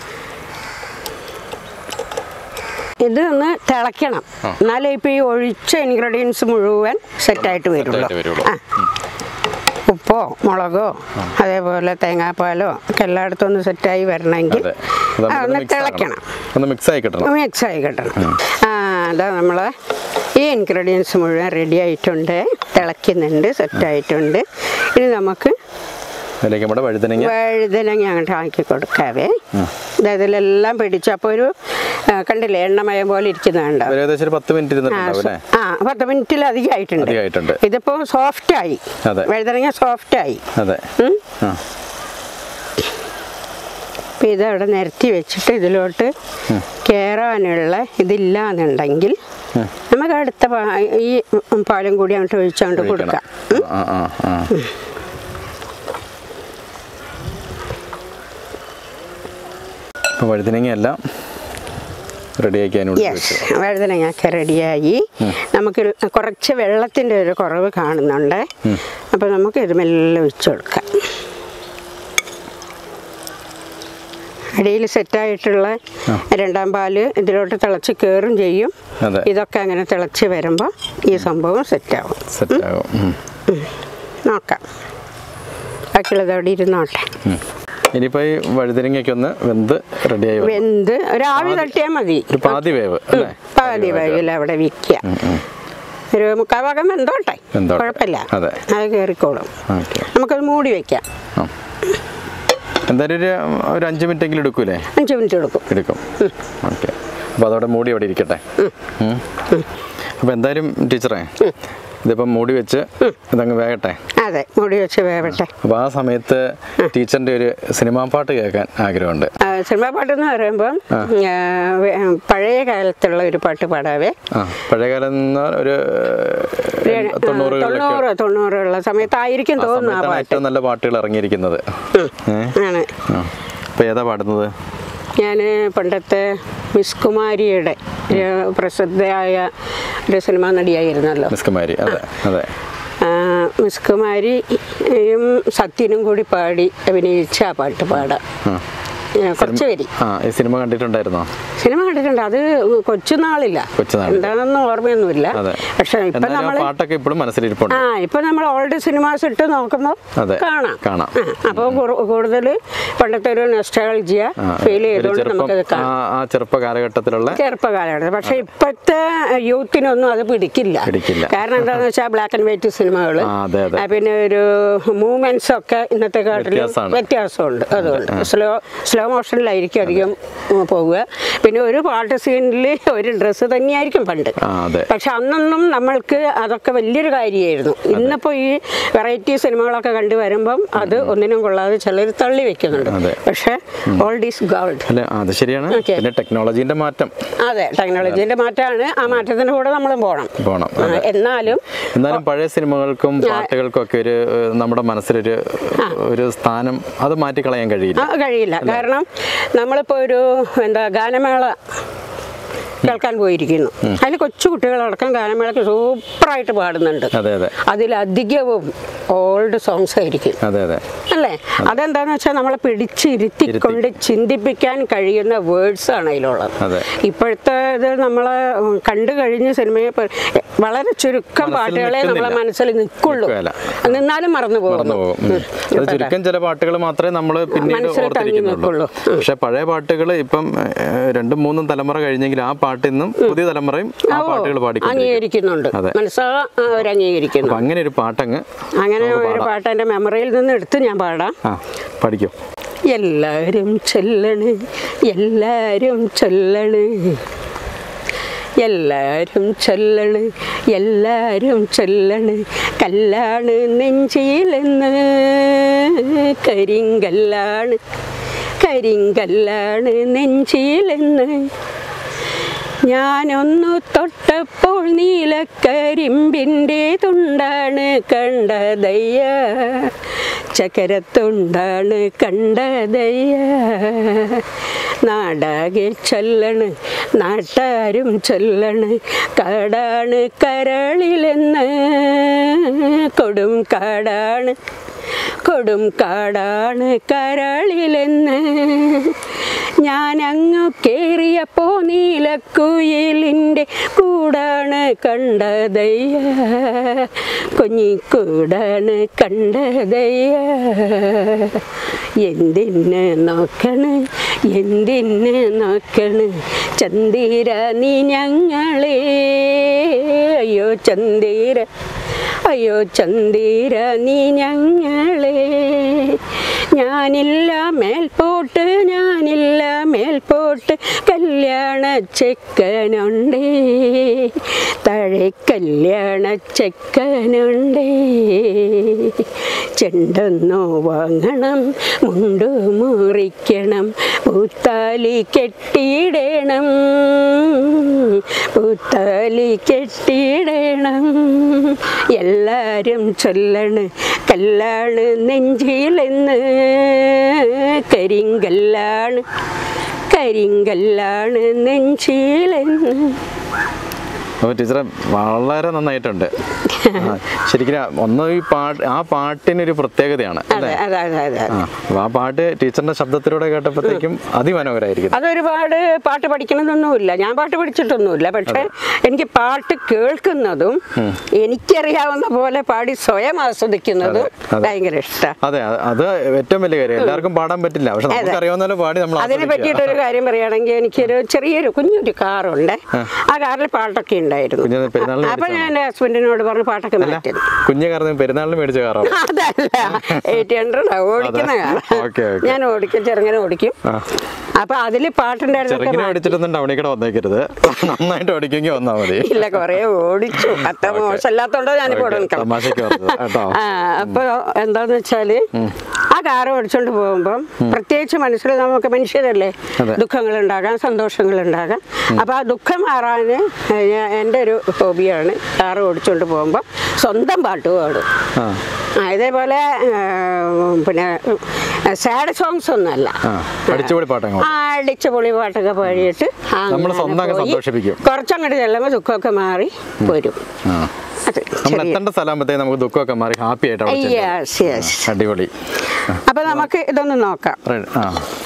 [SPEAKER 1] ഇത് ഒന്ന് തിളയ്ക്കണം എന്നാലേ ഇപ്പൊ ഈ ഒഴിച്ച ഇൻഗ്രീഡിയൻസ് മുഴുവൻ സെറ്റായിട്ട് വരുള്ളൂ
[SPEAKER 2] സെറ്റായിട്ട് വരുള്ളൂ.
[SPEAKER 1] ആ. ഉപ്പോ മുളകോ അതേപോലെ തേങ്ങാപ്പാലോ ഒക്കെ എല്ലായിടത്തും ഒന്ന് സെറ്റായി വരണമെങ്കിൽ
[SPEAKER 2] അതെ അത്
[SPEAKER 1] ആ,
[SPEAKER 2] നമുക്കൊന്ന്
[SPEAKER 1] ഒന്ന്
[SPEAKER 2] mix ആക്കണം.
[SPEAKER 1] തിളയ്ക്കണം
[SPEAKER 2] ഒന്ന് മിക്സ് ആയി കിട്ടണം
[SPEAKER 1] മിക്സ് ആയി കിട്ടണം ആ അതാ നമ്മൾ ഈ ഇൻഗ്രീഡിയൻസ് മുഴുവൻ റെഡി ആയിട്ടുണ്ട് തിളയ്ക്കുന്നുണ്ട് സെറ്റായിട്ടുണ്ട് ഇനി നമുക്ക്
[SPEAKER 2] അതിലേക്ക് നമ്മുടെ വഴുതനങ്ങ
[SPEAKER 1] വഴുതനങ്ങ അങ്ങോട്ട് ആക്കി കൊടുക്കാവേ ദാ ഇതിലെല്ലാം പിടിച്ചു അപ്പോൾ ഒരു ആ, കണ്ടില്ലേ എണ്ണമയം പോലെ ഇരിക്കുന്നുണ്ടോ
[SPEAKER 2] ഒരു ഏകദേശം ഒരു പത്ത് മിനിറ്റ്
[SPEAKER 1] ആ,
[SPEAKER 2] ഇരുന്നിട്ടുണ്ടാവും അല്ലേ
[SPEAKER 1] ആ പത്ത് മിനിറ്റിലധികം ആയിട്ടുണ്ട്
[SPEAKER 2] അധികമായിട്ടുണ്ട്.
[SPEAKER 1] ഇതിപ്പോ സോഫ്റ്റ് ആയി
[SPEAKER 2] അതെ.
[SPEAKER 1] വഴുതനങ്ങ സോഫ്റ്റ് ആയി
[SPEAKER 2] അതെ
[SPEAKER 1] ഉം.
[SPEAKER 2] ആ
[SPEAKER 1] അപ്പൊ ഇത് അവിടെ നിരത്തി വെച്ചിട്ട് ഇതിലോട്ട് കയറാനുള്ള ഇതില്ലാന്നുണ്ടെങ്കിൽ നമുക്ക് അടുത്ത പാ- ഈ പാലും കൂടി അങ്ങോട്ട് ഒഴിച്ചങ്ങോട്ട് കൊടുക്കാം
[SPEAKER 2] ആ ആ ആ അപ്പോൾ വഴുതനങ്ങയെല്ലാം റെഡിയാക്കി അതിനുള്ളിൽ
[SPEAKER 1] യെസ്
[SPEAKER 2] വെച്ചു
[SPEAKER 1] വഴുതനങ്ങയൊക്കെ റെഡിയായി നമുക്ക് കുറച്ച് വെള്ളത്തിൻ്റെ ഒരു കുറവ് കാണുന്നുണ്ട് അപ്പോൾ നമുക്ക് ഇത് മെല്ലെ ഒഴിച്ചു കൊടുക്കാം അടിയിൽ സെറ്റായിട്ടുള്ള രണ്ടാം പാല് ഇതിലോട്ട് തിളച്ച് കയറും ചെയ്യും
[SPEAKER 2] അതെ.
[SPEAKER 1] ഇതൊക്കെ അങ്ങനെ തിളച്ച് വരുമ്പോൾ ഈ സംഭവം സെറ്റാവും
[SPEAKER 2] സെറ്റാകും ഉം.
[SPEAKER 1] നോക്കാം ബാക്കിയുള്ളത് അവിടെ ഇരുന്നോട്ടെ
[SPEAKER 2] ഉം. ഇനിയിപ്പോൾ ഈ വഴുതനങ്ങയൊക്കെ ഒന്ന് വെന്ത് റെഡിയായി വരും
[SPEAKER 1] വെന്ത് ഒരാവി തട്ടിയാൽ മതി
[SPEAKER 2] ഒരു പാതി വേവ് അല്ലേ
[SPEAKER 1] പാതി വേവിൽ അവിടെ വിൽക്കുക ഒരു മുക്കാൽ ഭാഗം വെന്തോട്ടെ
[SPEAKER 2] വെന്തോട്ടെ.
[SPEAKER 1] കുഴപ്പമില്ല
[SPEAKER 2] അതെ.
[SPEAKER 1] അത് കയറിക്കോളും
[SPEAKER 2] ഓക്കെ
[SPEAKER 1] നമുക്കത് മൂടി വെക്കാം
[SPEAKER 2] ആ എന്തായാലും ഒരു ഒരു അഞ്ച് മിനിറ്റ് എങ്കിലും എടുക്കൂലേ
[SPEAKER 1] അഞ്ച് മിനിറ്റ് എടുക്കും
[SPEAKER 2] എടുക്കും ഓക്കെ അപ്പോൾ അതവിടെ മൂടി അവിടെ ഇരിക്കട്ടെ അപ്പോൾ എന്തായാലും ടീച്ചറേ ഇതിപ്പം മൂടി വെച്ച് ഇതങ്ങ് വേകട്ടെ
[SPEAKER 1] അതെ മൂടി വെച്ച് വേവട്ടെ
[SPEAKER 2] അപ്പോൾ ആ സമയത്ത് ടീച്ചറിൻ്റെ ഒരു സിനിമാ പാട്ട് കേൾക്കാൻ ആഗ്രഹമുണ്ട്
[SPEAKER 1] ആ, സിനിമാ പാട്ടെന്ന് പറയുമ്പം ആ, വേ- പഴയ കാലത്തുള്ള ഒരു പാട്ട് പാടാവേ
[SPEAKER 2] ആ പഴയകാലം എന്ന് ഒരു
[SPEAKER 1] ഒരു, ആ,
[SPEAKER 2] തൊണ്ണൂറുകളിലൊക്കെ
[SPEAKER 1] തൊണ്ണൂറ് തൊണ്ണൂറുള്ള സമയത്തായിരിക്കും
[SPEAKER 2] ആ
[SPEAKER 1] തോന്നുന്നു ആ
[SPEAKER 2] സമയത്താണ്
[SPEAKER 1] പാട്ട്
[SPEAKER 2] ഏറ്റവും നല്ല പാട്ടുകൾ ഇറങ്ങിയിരിക്കുന്നത് ഏ
[SPEAKER 1] ആണ്
[SPEAKER 2] ആ അപ്പോൾ ഏതാ പാടുന്നത്
[SPEAKER 1] ഞാൻ പണ്ടത്തെ മിസ് കുമാരിയുടെ ഒരു പ്രസിദ്ധയായ ഒരു സിനിമാ നടിയായിരുന്നല്ലോ
[SPEAKER 2] മിസ് കുമാരി അതെ അതെ
[SPEAKER 1] ആ, മിസ് കുമാരിയും സത്യനും കൂടി പാടി അഭിനയിച്ച ആ പാട്ട് പാടാം
[SPEAKER 2] ആ.
[SPEAKER 1] ഏ, കുറച്ച് പേര്
[SPEAKER 2] ആ ഈ സിനിമ കണ്ടിട്ടുണ്ടായിരുന്നോ
[SPEAKER 1] സിനിമ കണ്ടിട്ടുണ്ട് അത് കൊച്ചുനാളില്ല
[SPEAKER 2] കൊച്ചുനാളിൽ.
[SPEAKER 1] എന്താണെന്ന് ഓർമ്മയൊന്നുമില്ല
[SPEAKER 2] അതെ
[SPEAKER 1] പക്ഷെ ഇപ്പൊ
[SPEAKER 2] എന്നാലും ആ
[SPEAKER 1] നമ്മൾ
[SPEAKER 2] പാട്ടൊക്കെ ഇപ്പോഴും മനസ്സിലിരിപ്പുണ്ട്
[SPEAKER 1] ആ ഇപ്പൊ നമ്മൾ ഓൾഡ് സിനിമാസ് ഇട്ട് നോക്കുമ്പോൾ
[SPEAKER 2] അതെ.
[SPEAKER 1] കാണാം
[SPEAKER 2] കാണാം.
[SPEAKER 1] അപ്പോൾ കൂടുതൽ പണ്ടത്തെ ഒരു നെസ്റ്റാൾജിയ
[SPEAKER 2] ആ,
[SPEAKER 1] ഫീൽ
[SPEAKER 2] ഒരു
[SPEAKER 1] ചെയ്തുകൊണ്ട്
[SPEAKER 2] ചെറുപ്പം
[SPEAKER 1] നമുക്കത്
[SPEAKER 2] ആ
[SPEAKER 1] കാണാം
[SPEAKER 2] ആ ചെറുപ്പ കാലഘട്ടത്തിലുള്ള
[SPEAKER 1] ചെറുപ്പകാലഘട്ടം പക്ഷെ ഇപ്പോഴത്തെ യൂത്തിനൊന്നും അത് പിടിക്കില്ല
[SPEAKER 2] പിടിക്കില്ല.
[SPEAKER 1] കാരണം എന്താണെന്ന് വെച്ചാൽ ബ്ലാക്ക് ആൻഡ് വൈറ്റ് സിനിമകൾ
[SPEAKER 2] ആ, അതെ, അതെ.
[SPEAKER 1] പിന്നെ ഒരു മൂവ്മെന്റ്സ് ഒക്കെ ഇന്നത്തെ കാട്ടിലും
[SPEAKER 2] വ്യത്യാസമാണ്.
[SPEAKER 1] വ്യത്യാസമുണ്ട് അതുകൊണ്ട് സ്ലോ സ്ലോ മോഷനിലായിരിക്കും അധികം ഉം, പോവുക പിന്നെ ഒരു പാട്ട് സീനിൽ ഒരു ഡ്രസ്സ് തന്നെയായിരിക്കും പണ്ട്
[SPEAKER 2] ആ അതെ
[SPEAKER 1] പക്ഷെ അന്നൊന്നും നമ്മൾക്ക് അതൊക്കെ വലിയൊരു കാര്യമായിരുന്നു ഇന്നിപ്പോൾ ഈ വെറൈറ്റി സിനിമകളൊക്കെ കണ്ടു വരുമ്പം അത് ഒന്നിനും കൊള്ളാതെ ചിലർ തള്ളി വെക്കുന്നുണ്ട്
[SPEAKER 2] അതെ.
[SPEAKER 1] പക്ഷെ ഓൾഡ് ഈസ് ഗോൾഡ്
[SPEAKER 2] അല്ല അത് ശരിയാണ്
[SPEAKER 1] Okay.
[SPEAKER 2] പിന്നെ ടെക്നോളജീന്റെ മാറ്റം
[SPEAKER 1] അതെ ടെക്നോളജീന്റെ മാറ്റമാണ് ആ മാറ്റത്തിന്റെ കൂടെ നമ്മളും പോകണം
[SPEAKER 2] പോണം
[SPEAKER 1] ആ,
[SPEAKER 2] അതെ.
[SPEAKER 1] എന്നാലും
[SPEAKER 2] എന്നാലും പഴയ സിനിമകൾക്കും പാട്ടുകൾക്കും ഒക്കെ ഒരു ഏഹ്, നമ്മുടെ മനസ്സിലൊരു ഒരു സ്ഥാനം അത് മാറ്റിക്കളയാൻ കഴിയില്ല
[SPEAKER 1] ആ കഴിയില്ല കാരണം നമ്മളിപ്പോൾ ഒരു എന്താ ഗാനമേള കേൾക്കാൻ പോയിരിക്കുന്നു അതിൽ കൊച്ചു കുട്ടികളടക്കം ഗാനമേളയ്ക്ക് സൂപ്പറായിട്ട് പാടുന്നുണ്ട്
[SPEAKER 2] അതെ അതെ
[SPEAKER 1] അതിലധികവും ഓൾഡ് സോങ്സ് ആയിരിക്കും
[SPEAKER 2] അതെ അതെ
[SPEAKER 1] അല്ലേ അതെന്താന്ന് വെച്ചാൽ നമ്മളെ പിടിച്ചിരുത്തിക്കൊണ്ട് ചിന്തിപ്പിക്കാൻ കഴിയുന്ന വേർഡ്സ് ആണ് അതിലുള്ളത്
[SPEAKER 2] അതെ.
[SPEAKER 1] ഇപ്പോഴത്തെ ഇത് നമ്മളെ ഉം, കണ്ടു കഴിഞ്ഞ സിനിമയെ പ- വളരെ ചുരുക്കം
[SPEAKER 2] മനസ്സിൽ
[SPEAKER 1] പാട്ടുകളെ നമ്മളെ
[SPEAKER 2] നിൽക്കുന്നില്ല.
[SPEAKER 1] മനസ്സിൽ നിൽക്കുള്ളൂ
[SPEAKER 2] നിൽക്കുകയില്ല.
[SPEAKER 1] നിന്നാലും മറന്നു
[SPEAKER 2] മറന്നു
[SPEAKER 1] പോകുന്നു
[SPEAKER 2] പോകും ഉം. അത് ചുരുക്കം ചില പാട്ടുകൾ മാത്രമേ നമ്മൾ പിന്നീട്
[SPEAKER 1] മനസ്സിൽ തങ്ങി
[SPEAKER 2] ഓർത്തിരിക്കുന്നുള്ളൂ
[SPEAKER 1] നിൽക്കുള്ളൂ. ഉം.
[SPEAKER 2] പക്ഷെ പഴയ പാട്ടുകൾ ഇപ്പം ഏഹ്, രണ്ടും മൂന്നും തലമുറ കഴിഞ്ഞെങ്കിൽ ആ പാട്ടിൽ നിന്നും പുതിയ തലമുറയും ആ പാട്ടുകൾ പാടിക്കൊണ്ടിരിക്കും
[SPEAKER 1] അംഗീകരിക്കുന്നുണ്ട്
[SPEAKER 2] അതെ.
[SPEAKER 1] മനസ്സാ അവർ അംഗീകരിക്കുന്നു
[SPEAKER 2] അപ്പൊ അങ്ങനെ ഒരു പാട്ടങ്ങ്
[SPEAKER 1] അങ്ങനെ ഒരു പാട്ട് എൻ്റെ മെമ്മറിയിൽ നിന്ന് എടുത്ത് ഞാൻ പാടാം
[SPEAKER 2] ആ പഠിക്കും
[SPEAKER 1] എല്ലാരും ചൊല്ലണ് എല്ലാരും ചൊല്ലണ് എല്ലാരും ചൊല്ലണ് എല്ലാരും ചൊല്ലണ് കല്ലാണ് നെഞ്ചിയിലെന്ന് കരിങ്കല്ലാണ് കരിങ്കല്ലാണ് നെഞ്ചിയിലെന്ന് ഞാനൊന്നു തൊട്ടപ്പോൾ നീലക്കരിമ്പിൻ്റെ തുണ്ടാണ് കണ്ടതയ്യ ചക്കരത്തുണ്ടാണ് കണ്ടതയ്യ നാടാകെ ചൊല്ലണ് നാട്ടാരും ചൊല്ലണ് കാടാണ് കരളിലെന്ന് കൊടും കാടാണ് കൊടും കാടാണ് കരളിലെന്ന് ഞാനങ്ങു കേറിയപ്പോ നീലക്കുയിലിൻ്റെ കൂടാണ് കണ്ടതയ്യ കുഞ്ഞിക്കൂടാണ് കണ്ടതയ്യ എന്തിന് നോക്കണ് എന്തിന് നോക്കണ് ചന്ദിര നീ ഞങ്ങളെ അയ്യോ ചന്ദിര അയ്യോ ചന്ദിര നീ ഞങ്ങളെ ഞാനില്ല മേൽപോട്ട് ഞാനില്ല മേൽപോട്ട് കല്യാണ ചെക്കനുണ്ടേ താഴെ കല്യാണ ചെക്കനുണ്ടേ ചെണ്ടൊന്നു വാങ്ങണം മുണ്ടു മുറിക്കണം പൂത്താലി കെട്ടിയിടണം പൂത്താലി കെട്ടിയിടണം എല്ലാരും ചൊല്ലണ് കല്ലാണ് നെഞ്ചിലെന്ന് കരിങ്കല്ലാണ് കരിങ്കല്ലാണ് നെഞ്ചിലെന്ന്
[SPEAKER 2] അപ്പോൾ ടീച്ചറെ വളരെ നന്നായിട്ടുണ്ട് ആ, ശരിക്കും ഒന്ന് ഈ പാട്ട് ആ പാട്ടിനൊരു പ്രത്യേകതയാണ്
[SPEAKER 1] അതെ അതെ അതെ അതെ
[SPEAKER 2] ആ അപ്പോൾ ആ പാട്ട് ടീച്ചറിന്റെ ശബ്ദത്തിലൂടെ കേട്ടപ്പോഴത്തേക്കും അതിമനോഹരമായിരിക്കും
[SPEAKER 1] അതൊരുപാട് പാട്ട് പഠിക്കണമെന്നൊന്നുമില്ല ഞാൻ പാട്ട് പഠിച്ചിട്ടൊന്നുമില്ല പക്ഷെ എനിക്ക് പാട്ട് കേൾക്കുന്നതും എനിക്കറിയാവുന്ന പോലെ പാടി സ്വയം ആസ്വദിക്കുന്നതും
[SPEAKER 2] അതെ.
[SPEAKER 1] ഭയങ്കര ഇഷ്ടമാണ്
[SPEAKER 2] അതെ അത് അത് ഏറ്റവും വലിയ കാര്യം എല്ലാവർക്കും പാടാൻ പറ്റില്ല പക്ഷെ നമുക്ക് അറിയാവുന്ന പോലെ പാടി നമ്മൾ
[SPEAKER 1] അതിനെ പറ്റിയിട്ടൊരു കാര്യം പറയുകയാണെങ്കിൽ എനിക്കൊരു ചെറിയൊരു കുഞ്ഞൊരു കാറുണ്ട് ആ കാറിൽ പാട്ടൊക്കെ ഉണ്ടായിരുന്നു
[SPEAKER 2] കുഞ്ഞിന് പെരുന്നാളിന്
[SPEAKER 1] അപ്പൊ ഞാൻ എൻ്റെ ഹസ്ബൻഡിനോട് പറഞ്ഞു പാട്ടൊക്കെ മാറ്റി
[SPEAKER 2] കുഞ്ഞു കാരണം പെരുന്നാളിന് മേടിച്ച കാറാണ്
[SPEAKER 1] അതല്ല എയ്റ്റ് ഹൺഡ്രഡ് ഓടിക്കുന്ന കാർ
[SPEAKER 2] ഓക്കെ ഓക്കെ
[SPEAKER 1] ഞാൻ ഓടിക്കും ചെറുങ്ങനെ ഓടിക്കും
[SPEAKER 2] ആ
[SPEAKER 1] അപ്പൊ അതിൽ പാട്ടുണ്ടായിരുന്നൊക്കെ
[SPEAKER 2] ചെറുങ്ങനെ ഓടിച്ചിട്ടൊന്നും ടൗണിക്കടെ വന്നേക്കരുത് നന്നായിട്ട് ഓടിക്കുമെങ്കിൽ വന്നാൽ മതി
[SPEAKER 1] ഇല്ല കൊറേ ഓടിച്ചു അത്ര മോശമല്ലാത്തോണ്ടോ ഞാനിപ്പോ ഇവിടെ നിൽക്കണം
[SPEAKER 2] തമാശക്ക് പറഞ്ഞത് കേട്ടോ
[SPEAKER 1] ആ അപ്പൊ എന്താന്ന് വെച്ചാല് ആ കാറ് ഓടിച്ചോണ്ട് പോകുമ്പം പ്രത്യേകിച്ച് മനസ്സിൽ നമുക്ക് മനുഷ്യരല്ലേ
[SPEAKER 2] അതെ.
[SPEAKER 1] ദുഃഖങ്ങൾ ഉണ്ടാകാം സന്തോഷങ്ങൾ ഉണ്ടാകാം അപ്പൊ ആ ദുഃഖം മാറാന് ഞാൻ- എൻ്റെ ഒരു ഹോബിയാണ് കാറ് ഓടിച്ചോണ്ട് പോകുമ്പോൾ സ്വന്തം പാട്ട് പാടും
[SPEAKER 2] ആ
[SPEAKER 1] ആ, ഇതേപോലെ ആ, പിന്നെ സാഡ് സോങ്സ് ഒന്നുമല്ല
[SPEAKER 2] ആ അടിച്ചുപൊളി പാട്ടങ്ങൾ
[SPEAKER 1] ആ അടിച്ച പൊളി പാട്ടൊക്കെ പാടിയിട്ട്
[SPEAKER 2] നമ്മള് സ്വന്തം അങ്ങ്
[SPEAKER 1] പോയി
[SPEAKER 2] സന്തോഷിപ്പിക്കും.
[SPEAKER 1] കുറച്ചങ്ങോട്ട് ചെല്ലുമ്പോൾ ദുഃഖമൊക്കെ മാറി പോരും
[SPEAKER 2] ആ
[SPEAKER 1] അത്
[SPEAKER 2] നമ്മൾ
[SPEAKER 1] ചെറിയ
[SPEAKER 2] എത്തേണ്ട സ്ഥലമാകുമ്പോഴത്തേക്ക് നമുക്ക് ദുഃഖമൊക്കെ മാറി ഹാപ്പി ആയിട്ട് അവിടെ ചെല്ലും.
[SPEAKER 1] യെസ് യെസ്
[SPEAKER 2] അടിപൊളി
[SPEAKER 1] അപ്പൊ നമുക്ക് ഇതൊന്ന് നോക്കാം
[SPEAKER 2] Right. ആ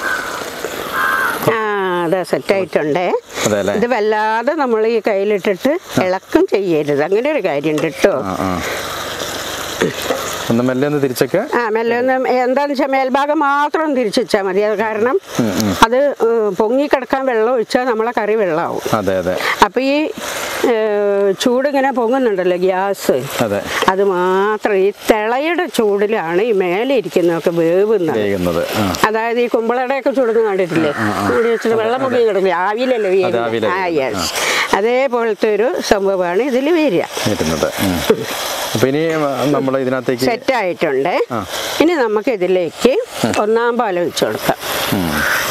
[SPEAKER 1] ആ അത് സെറ്റായിട്ടുണ്ടേ
[SPEAKER 2] അതെ അല്ലേ
[SPEAKER 1] ഇത് വല്ലാതെ നമ്മൾ ഈ കയ്യിലിട്ടിട്ട് ഇളക്കം ചെയ്യരുത് അങ്ങനെ ഒരു കാര്യമുണ്ട് കേട്ടോ
[SPEAKER 2] ആ ആ ഒന്ന് മെല്ലെ ഒന്ന് തിരിച്ചൊക്കെ
[SPEAKER 1] ആ മെല്ലെ ഒന്ന് എന്താന്ന് വെച്ചാൽ മേൽഭാഗം മാത്രം തിരിച്ചു വെച്ചാൽ മതി അത് കാരണം അത് ഏഹ്, പൊങ്ങിക്കിടക്കാൻ വെള്ളം ഒഴിച്ചാൽ നമ്മളെ കറി വെള്ളമാവും
[SPEAKER 2] അതെ അതെ
[SPEAKER 1] അപ്പൊ ഈ ഏഹ്, ചൂടിങ്ങനെ പൊങ്ങുന്നുണ്ടല്ലോ ഗ്യാസ്
[SPEAKER 2] അതെ
[SPEAKER 1] അത് മാത്രം ഈ തിളയുടെ ചൂടിലാണ് ഈ മേലെ ഇരിക്കുന്നതൊക്കെ വേവുന്നത്
[SPEAKER 2] വേകുന്നത് ആ
[SPEAKER 1] അതായത് ഈ കുമ്പളയുടെയൊക്കെ ചുടുന്ന് കണ്ടിട്ടില്ലേ മൂടി വെച്ചിട്ട് വെള്ളം മുങ്ങി കിടക്കില്ല ആവിലല്ലേ
[SPEAKER 2] അതെ,
[SPEAKER 1] വീഴുന്നത്
[SPEAKER 2] ആവിയിലല്ലേ
[SPEAKER 1] ആ യെസ് അതേപോലത്തെ ഒരു സംഭവമാണ് ഇതിൽ വരിക
[SPEAKER 2] ഇരുന്നത് ഉം. അപ്പൊ ഇനി നമ്മൾ ഇതിനകത്തേക്ക്
[SPEAKER 1] സെറ്റ് ആയിട്ടുണ്ട്
[SPEAKER 2] ആ.
[SPEAKER 1] ഇനി നമുക്ക് ഇതിലേക്ക് ഒന്നാം പാൽ ഒഴിച്ചു കൊടുക്കാം
[SPEAKER 2] ഉം.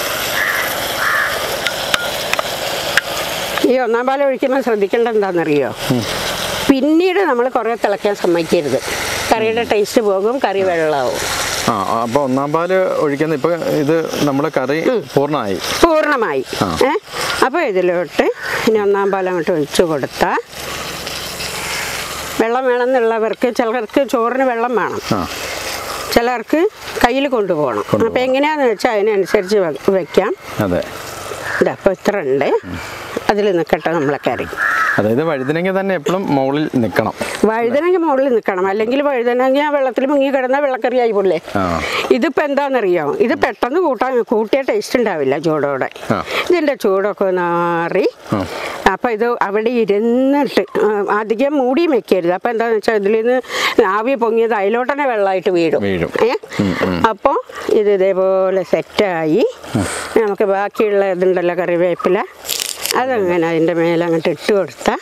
[SPEAKER 1] ഈ ഒന്നാം പാൽ ഒഴിക്കുമ്പോൾ ശ്രദ്ധിക്കേണ്ട എന്താണെന്നറിയോ പിന്നീട് നമ്മൾ കുറേ തിളയ്ക്കാൻ സമ്മതിക്കരുത് കറിയുടെ ടേസ്റ്റ് പോകും കറി വെള്ളമാവും
[SPEAKER 2] ആ അപ്പോൾ ഒന്നാം പാല് ഒഴിക്കുന്ന ഇപ്പൊ ഇത് നമ്മുടെ കറി പൂർണ്ണമായി
[SPEAKER 1] പൂർണ്ണമായി ഏ അപ്പോൾ ഇതിലോട്ട് ഇനി ഒന്നാം പാലം അങ്ങോട്ട് ഒഴിച്ച് കൊടുത്താൽ വെള്ളം വേണമെന്നുള്ളവർക്ക് ചിലർക്ക് ചോറിന് വെള്ളം വേണം
[SPEAKER 2] ആ
[SPEAKER 1] ചിലർക്ക് കയ്യിൽ കൊണ്ടുപോകണം അപ്പോൾ എങ്ങനെയാണെന്ന് വെച്ചാൽ അതിനനുസരിച്ച് വെ- വെക്കാം
[SPEAKER 2] അതെ
[SPEAKER 1] ഇതാ അപ്പോൾ ഇത്ര ഉണ്ട് അതിൽ നിൽക്കട്ടെ നമ്മളെ കറി
[SPEAKER 2] അതായത് വഴുതനങ്ങ തന്നെ എപ്പോഴും മുകളിൽ നിൽക്കണം
[SPEAKER 1] വഴുതനങ്ങ മുകളിൽ നിൽക്കണം അല്ലെങ്കിൽ വഴുതനങ്ങ വെള്ളത്തിൽ മുങ്ങി കിടന്നാൽ വെള്ളക്കറി ആയി പോലേ
[SPEAKER 2] ആ
[SPEAKER 1] ഇതിപ്പോൾ എന്താണെന്നറിയോ ഇത് പെട്ടെന്ന് കൂട്ടാൻ കൂട്ടിയ ടേസ്റ്റ് ഉണ്ടാവില്ല ചൂടോടെ
[SPEAKER 2] ആ.
[SPEAKER 1] ഇതിൻ്റെ ചൂടൊക്കെ നാറി
[SPEAKER 2] ആ.
[SPEAKER 1] അപ്പം ഇത് അവിടെ ഇരുന്നിട്ട് ആ, അധികം മൂടിയും വെക്കരുത് അപ്പം എന്താണെന്ന് വെച്ചാൽ ഇതിൽ നിന്ന് ആവി പൊങ്ങിയത് അതിലോട്ടന്നെ വെള്ളമായിട്ട് വീഴും
[SPEAKER 2] വീഴും.
[SPEAKER 1] ഏ അപ്പോൾ ഇത് ഇതേപോലെ സെറ്റായി നമുക്ക് ബാക്കിയുള്ള ഇതുണ്ടല്ലോ കറിവേപ്പില അതങ്ങനെ അതിൻ്റെ മേലെ അങ്ങോട്ട് ഇട്ട് കൊടുത്താൽ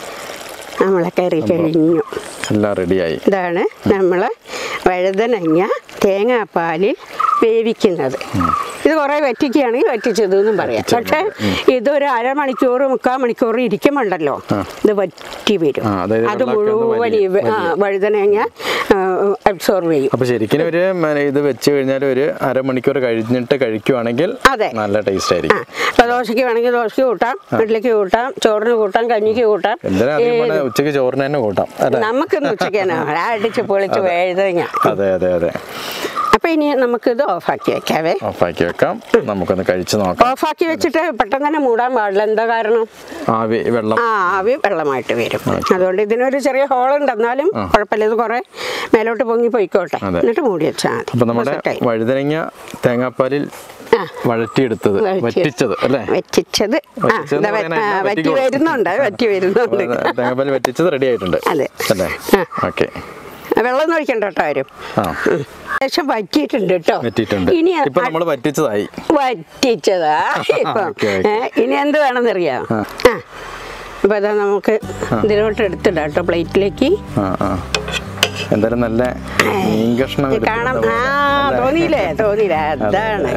[SPEAKER 1] നമ്മളെ കറി കഴിഞ്ഞു
[SPEAKER 2] എല്ലാം റെഡിയായി
[SPEAKER 1] ഇതാണ് നമ്മൾ വഴുതനങ്ങ തേങ്ങാപ്പാലിൽ വേവിക്കുന്നത് ഇത് കുറേ വറ്റിക്കുകയാണെങ്കിൽ വറ്റിച്ചത് എന്നും പറയാം പക്ഷേ ഇതൊരു അരമണിക്കൂർ മുക്കാൽ മണിക്കൂർ ഇരിക്കുമ്പോണ്ടല്ലോ ഇത് വറ്റി വരും
[SPEAKER 2] ആ, അതായത്
[SPEAKER 1] അത്
[SPEAKER 2] വെള്ളമൊക്കെ ഒന്ന്
[SPEAKER 1] മുഴുവൻ ഈ വ- ആ, വഴുതനങ്ങ അബ്സോർവ് ചെയ്യും
[SPEAKER 2] അപ്പൊ ശരിക്കും ഒരു മ, ഇത് വെച്ച് കഴിഞ്ഞാൽ ഒരു അരമണിക്കൂർ കഴിഞ്ഞിട്ട് കഴിക്കുവാണെങ്കിൽ
[SPEAKER 1] അതെ.
[SPEAKER 2] നല്ല ടേസ്റ്റ്
[SPEAKER 1] ആ
[SPEAKER 2] ആയിരിക്കും
[SPEAKER 1] അപ്പൊ ദോശയ്ക്ക് വേണമെങ്കിൽ ദോശയ്ക്ക് കൂട്ടാം ഇഡ്ഡലിക്ക് കൂട്ടാം ചോറിന് കൂട്ടാം കഞ്ഞിക്ക് കൂട്ടാം
[SPEAKER 2] എന്തിനാ അധികം വേണേ ഉച്ചയ്ക്ക് ചോറിന് തന്നെ കൂട്ടാം അല്ലേ
[SPEAKER 1] നമുക്കിന്ന് ഉച്ചയ്ക്കാണ് അടിച്ച് പൊളിച്ച് വഴുതനങ്ങ
[SPEAKER 2] അതെ അതെ അതെ
[SPEAKER 1] അപ്പൊ ഇനി നമുക്കിത് ഓഫാക്കി വെക്കാവേ
[SPEAKER 2] ഓഫാക്കി വെക്കാം നമുക്കൊന്ന് കഴിച്ചു നോക്കാം
[SPEAKER 1] ഓഫാക്കി വെച്ചിട്ട് പെട്ടെന്ന് തന്നെ മൂടാൻ പാടില്ല എന്താ കാരണം
[SPEAKER 2] ആവി വെള്ളം
[SPEAKER 1] ആ ആവി വെള്ളമായിട്ട് വരും അതുകൊണ്ട് ഇതിനൊരു ചെറിയ ഹോളുണ്ട് എന്നാലും കുഴപ്പമില്ല ഇത് കുറെ മേലോട്ട് പൊങ്ങി പോയിക്കോട്ടെ
[SPEAKER 2] അതെ.
[SPEAKER 1] എന്നിട്ട് മൂടി വെച്ചാൽ മതി
[SPEAKER 2] അപ്പൊ നമ്മുടെ
[SPEAKER 1] അപ്പൊ set ആയി.
[SPEAKER 2] വഴുതനങ്ങ തേങ്ങാപ്പാലിൽ
[SPEAKER 1] ആ.
[SPEAKER 2] വഴറ്റിയെടുത്തത്
[SPEAKER 1] വഴറ്റി-
[SPEAKER 2] വറ്റിച്ചത് അല്ലേ
[SPEAKER 1] വറ്റിച്ചത് ആ
[SPEAKER 2] വറ്റിച്ചതെന്ന്
[SPEAKER 1] ഇതാ വ-
[SPEAKER 2] പറയാൻ
[SPEAKER 1] ആ,
[SPEAKER 2] അതിനെ
[SPEAKER 1] വറ്റി
[SPEAKER 2] വറ്റിക്കോ?
[SPEAKER 1] വരുന്നുണ്ട് വറ്റി വരുന്നുണ്ട്
[SPEAKER 2] തേങ്ങാപ്പാൽ വറ്റിച്ചത് റെഡി ആയിട്ടുണ്ട്
[SPEAKER 1] അതെ.
[SPEAKER 2] അല്ലേ
[SPEAKER 1] ആ.
[SPEAKER 2] ഓക്കെ
[SPEAKER 1] വെള്ളം ഒന്നും ഒഴിക്കണ്ട കേട്ടോ ആരും
[SPEAKER 2] ആ
[SPEAKER 1] ശേഷം വറ്റിയിട്ടുണ്ട് കേട്ടോ
[SPEAKER 2] വറ്റിയിട്ടുണ്ട്
[SPEAKER 1] ഇനി
[SPEAKER 2] ഇപ്പൊ നമ്മൾ വറ്റിച്ചതായി
[SPEAKER 1] വറ്റിച്ചതാ ഇപ്പം
[SPEAKER 2] ഓക്കേ, ഓക്കേ.
[SPEAKER 1] ഏ, ഇനി എന്ത് വേണമെന്നറിയാം
[SPEAKER 2] ആ.
[SPEAKER 1] ആ അപ്പൊ അതാ നമുക്ക് ഇതിലോട്ട് എടുത്തിടാം കേട്ടോ പ്ലേറ്റിലേക്ക്
[SPEAKER 2] ആ ആ എന്തായാലും നല്ല മീൻ കഷ്ണം
[SPEAKER 1] ഇത് കാണാം ആ തോന്നിയില്ലേ തോന്നിയില്ല അതാണ്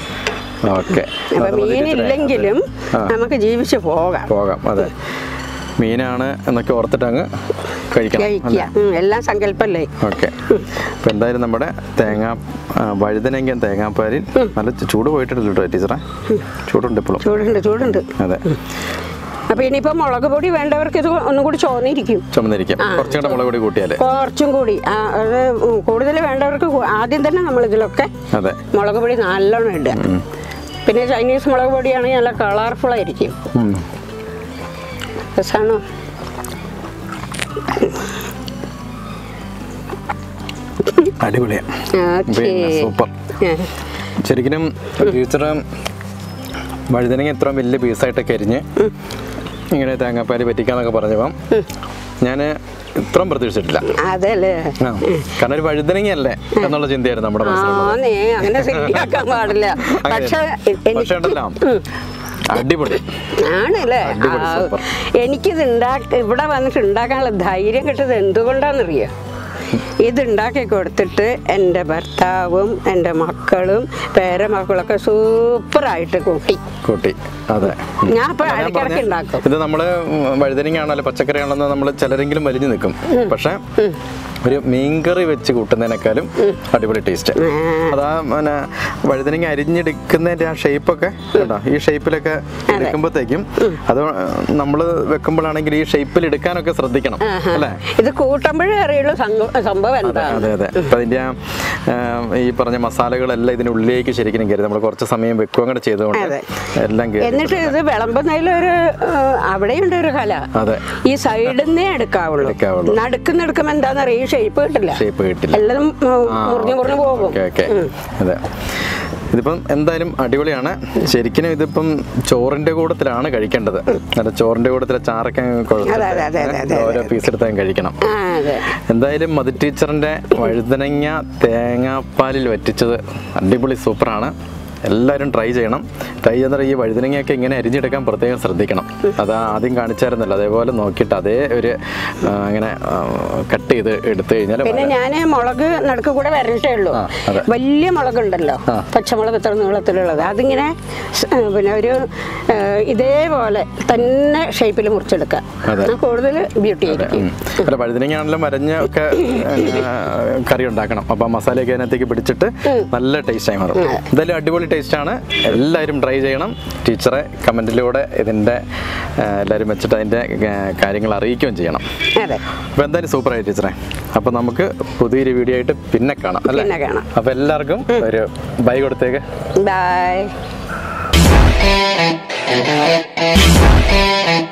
[SPEAKER 2] ഓക്കെ
[SPEAKER 1] അപ്പൊ മീനില്ലെങ്കിലും നമുക്ക് ജീവിച്ചു പോകാം
[SPEAKER 2] പോകാം അതെ മീനാണ് എന്നൊക്കെ ഓർത്തിട്ട് അങ്ങ് കഴിക്കണം
[SPEAKER 1] കഴിക്കുക ഉം, എല്ലാം സങ്കല്പല്ലേ
[SPEAKER 2] ഓക്കെ അപ്പം എന്തായാലും നമ്മുടെ തേങ്ങാ ആ, വഴുതനങ്ങ തേങ്ങാപ്പാലിൽ നല്ല ചൂട് പോയിട്ടില്ല കേട്ടോ ടീച്ചറെ ചൂടുണ്ട് ഇപ്പോഴും
[SPEAKER 1] ചൂടുണ്ട് ചൂടുണ്ട്
[SPEAKER 2] അതെ
[SPEAKER 1] അപ്പൊ ഇനിയിപ്പോ മുളക് പൊടി വേണ്ടവർക്ക് ഇത് ഒന്നും കൂടി ചോന്നിരിക്കും
[SPEAKER 2] ചുമന്നിരിക്കും കുറച്ചും കൂടെ മുളക് പൊടി കൂട്ടിയാലേ
[SPEAKER 1] കുറച്ചും കൂടി ആ, അത് കൂടുതൽ വേണ്ടവർക്ക് കൂ- ആദ്യം തന്നെ നമ്മൾ ഇതിലൊക്കെ
[SPEAKER 2] അതെ
[SPEAKER 1] മുളക് പൊടി നല്ലോണം ഇടുക പിന്നെ ചൈനീസ് മുളക് പൊടിയാണെങ്കിൽ നല്ല കളർഫുൾ ആയിരിക്കും
[SPEAKER 2] ഉം.
[SPEAKER 1] രസമാണോ
[SPEAKER 2] അടിപൊളിയാണ്
[SPEAKER 1] ഓക്കേ.
[SPEAKER 2] പിന്നെ സൂപ്പർ
[SPEAKER 1] ആ,
[SPEAKER 2] ശരിക്കും ടീച്ചർ വഴുതനങ്ങ ഇത്ര വലിയ പീസായിട്ടൊക്കെ അരിഞ്ഞ് ഇങ്ങനെ തേങ്ങാപ്പാല് പറ്റിക്കാന്നൊക്കെ പറഞ്ഞപ്പം ഞാൻ ഇത്രയും പ്രതീക്ഷിച്ചിട്ടില്ല
[SPEAKER 1] അതല്ലേ
[SPEAKER 2] ആ, കാരണം ഒരു വഴുതനങ്ങയല്ലേ എന്നുള്ള ചിന്തയായിരുന്നു നമ്മുടെ മനസ്സിലുള്ളത്
[SPEAKER 1] ആന്നേ അങ്ങനെ ശരിയാക്കാൻ പാടില്ല പക്ഷെ എ-
[SPEAKER 2] പക്ഷേ
[SPEAKER 1] എനിക്ക്
[SPEAKER 2] ഉണ്ടല്ലോ അടിപൊളി
[SPEAKER 1] ആണല്ലേ
[SPEAKER 2] അടിപൊളി,
[SPEAKER 1] ആ,
[SPEAKER 2] സൂപ്പർ.
[SPEAKER 1] എനിക്കിത് ഉണ്ടാക്ക ഇവിടെ വന്നിട്ട് ഉണ്ടാക്കാനുള്ള ധൈര്യം കിട്ടത് എന്തുകൊണ്ടാണെന്നറിയോ ഇത് ഉണ്ടാക്കി കൊടുത്തിട്ട് എൻ്റെ ഭർത്താവും എൻ്റെ മക്കളും പേരമക്കളൊക്കെ സൂപ്പറായിട്ട് കൂട്ടി
[SPEAKER 2] കൂട്ടി അതെ ഉം.
[SPEAKER 1] ഞാൻ ഇപ്പൊ
[SPEAKER 2] അതാ ഞാൻ
[SPEAKER 1] ഇടയ്ക്കിടയ്ക്ക്
[SPEAKER 2] പറഞ്ഞെ,
[SPEAKER 1] ഉണ്ടാക്കും
[SPEAKER 2] ഇത് നമ്മള് വഴുതനങ്ങയാണല്ലോ പച്ചക്കറിയാണെന്ന് നമ്മൾ ചിലരെങ്കിലും വലിഞ്ഞു നിൽക്കും പക്ഷെ ഒരു മീൻകറി വെച്ച് കൂട്ടുന്നതിനേക്കാളും അടിപൊളി ടേസ്റ്റ് അതാ പിന്നെ വഴുതനങ്ങ അരിഞ്ഞെടുക്കുന്നതിന്റെ ആ ഷേപ്പൊക്കെ കേട്ടോ ഈ ഷേപ്പിലൊക്കെ എടുക്കുമ്പോഴത്തേക്കും അത് നമ്മൾ വെക്കുമ്പോഴാണെങ്കിൽ ഈ ഷേപ്പിൽ എടുക്കാനൊക്കെ ശ്രദ്ധിക്കണം അല്ലേ
[SPEAKER 1] ഇത് കൂട്ടുമ്പോഴേ അറിയുള്ളൂ സംഭവം സംഭവം
[SPEAKER 2] അതെ
[SPEAKER 1] എന്താണ്
[SPEAKER 2] അതെ അതെ അപ്പൊ അതിന്റെ ആ, ആ, ഈ പറഞ്ഞ മസാലകളെല്ലാം ഇതിനുള്ളിലേക്ക് ശരിക്കും കയറി നമ്മൾ കുറച്ച് സമയം വെക്കുകയും കൂടെ ചെയ്തുകൊണ്ട്
[SPEAKER 1] അതെ.
[SPEAKER 2] എല്ലാം കയറി
[SPEAKER 1] എന്നിട്ട് ഇത് വിളമ്പുന്നതിലൊരു അവിടെയുണ്ട് ഒരു കല
[SPEAKER 2] അതെ
[SPEAKER 1] ഈ സൈഡിൽ നിന്നേ എടുക്കാവുള്ളൂ
[SPEAKER 2] എടുക്കാവുള്ളൂ.
[SPEAKER 1] നടുക്കുന്ന എടുക്കുമ്പോൾ എന്താണെന്നറിയ ഈ ഷേപ്പ് കിട്ടില്ല
[SPEAKER 2] ഷേപ്പ് കിട്ടില്ല
[SPEAKER 1] എല്ലാം മുറിഞ്ഞു മുറിഞ്ഞു പോകും
[SPEAKER 2] ഓക്കെ ഓക്കെ അതെ ഇതിപ്പം എന്തായാലും അടിപൊളിയാണ് ശരിക്കും ഇതിപ്പം ചോറിന്റെ കൂട്ടത്തിലാണ് കഴിക്കേണ്ടത് അല്ല ചോറിന്റെ കൂട്ടത്തിലെ ചാറൊക്കെ അങ്ങ് കുഴച്ചിട്ട്
[SPEAKER 1] അതെ, അതെ, അതെ, അതെ,
[SPEAKER 2] ഓരോ പീസ് എടുത്ത് അങ്ങ് കഴിക്കണം
[SPEAKER 1] ആ അതെ
[SPEAKER 2] എന്തായാലും മധു ടീച്ചറിന്റെ വഴുതനങ്ങ തേങ്ങാപ്പാലിൽ വറ്റിച്ചത് അടിപൊളി സൂപ്പറാണ് എല്ലാവരും ട്രൈ ചെയ്യണം ട്രൈ ചെയ്താൽ ഈ വഴുതനങ്ങയൊക്കെ ഇങ്ങനെ അരിഞ്ഞെടുക്കാൻ പ്രത്യേകം ശ്രദ്ധിക്കണം അത് ആദ്യം കാണിച്ചായിരുന്നല്ലോ അതേപോലെ നോക്കിയിട്ട് അതേ ഒരു ആ, ഇങ്ങനെ കട്ട് ചെയ്ത് എടുത്തു കഴിഞ്ഞാൽ
[SPEAKER 1] പിന്നെ ഞാൻ മുളക് നടുക്ക് കൂടെ വരണ്ടേ ഉള്ളൂ
[SPEAKER 2] ആ, അതെ.
[SPEAKER 1] വലിയ മുളകുണ്ടല്ലോ പച്ചമുളക് ഇത്ര നീളത്തിലുള്ളത് അതിങ്ങനെ സ്- പിന്നെ ഒരു ഏ, ഇതേപോലെ തന്നെ ഷേപ്പിൽ മുറിച്ചെടുക്കുക
[SPEAKER 2] അതെ.
[SPEAKER 1] കൂടുതൽ ബ്യൂട്ടി ആയിരിക്കും
[SPEAKER 2] ഉം. അല്ല വഴുതനങ്ങയാണെങ്കിലും മരഞ്ഞ ഒക്കെ ആ, കറി ഉണ്ടാക്കണം അപ്പൊ ആ മസാലയൊക്കെ അതിനകത്തേക്ക് പിടിച്ചിട്ട് നല്ല ടേസ്റ്റ് ആയി മാറും എന്തായാലും അടിപൊളി ടേസ്റ്റ് ആണ് എല്ലാവരും ട്രൈ ചെയ്യണം ടീച്ചറെ കമന്റിലൂടെ ഇതിന്റെ ആ, എല്ലാവരും വെച്ചിട്ട് അതിന്റെ ആ, കാര്യങ്ങൾ അറിയിക്കുകയും ചെയ്യണം
[SPEAKER 1] അതെ
[SPEAKER 2] അപ്പൊ എന്തായാലും സൂപ്പറായി ടീച്ചറെ അപ്പൊ നമുക്ക് പുതിയൊരു വീഡിയോ ആയിട്ട് പിന്നെ കാണാം അല്ലേ
[SPEAKER 1] പിന്നെ കാണാം.
[SPEAKER 2] അപ്പൊ എല്ലാവർക്കും ഒരു ബൈ കൊടുത്തേക്ക്
[SPEAKER 1] ബൈ